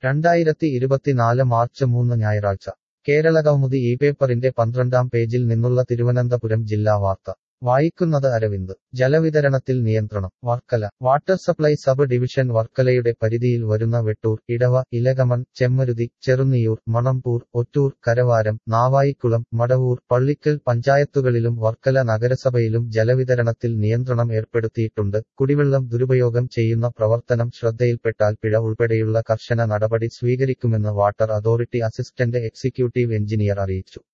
രണ്ടായിരത്തി ഇരുപത്തിനാല് മാർച്ച് മൂന്ന് ഞായറാഴ്ച കേരള കൗമുദി ഈ പേപ്പറിന്റെ പന്ത്രണ്ടാം പേജിൽ നിന്നുള്ള തിരുവനന്തപുരം ജില്ലാ വാർത്ത വായിക്കുന്നത് അരവിന്ദ് ജലവിതരണത്തിൽ നിയന്ത്രണം Varkala water supply sub division വർക്കലയുടെ പരിധിയിൽ വരുന്ന വെട്ടൂർ ഇടവ ഇലകമൺ ചെമ്മരുതി ചെറുന്നിയൂർ മണമ്പൂർ ഒറ്റൂർ കരവാരം നാവായിക്കുളം മടവൂർ പള്ളിക്കൽ പഞ്ചായത്തുകളിലും വർക്കല നഗരസഭയിലും ജലവിതരണത്തിൽ നിയന്ത്രണം ഏർപ്പെടുത്തിയിട്ടുണ്ട് കുടിവെള്ളം ദുരുപയോഗം ചെയ്യുന്ന പ്രവർത്തനം ശ്രദ്ധയിൽപ്പെട്ടാൽ പിഴ ഉൾപ്പെടെയുള്ള കർശന നടപടി സ്വീകരിക്കുമെന്ന് water authority assistant executive engineer അറിയിച്ചു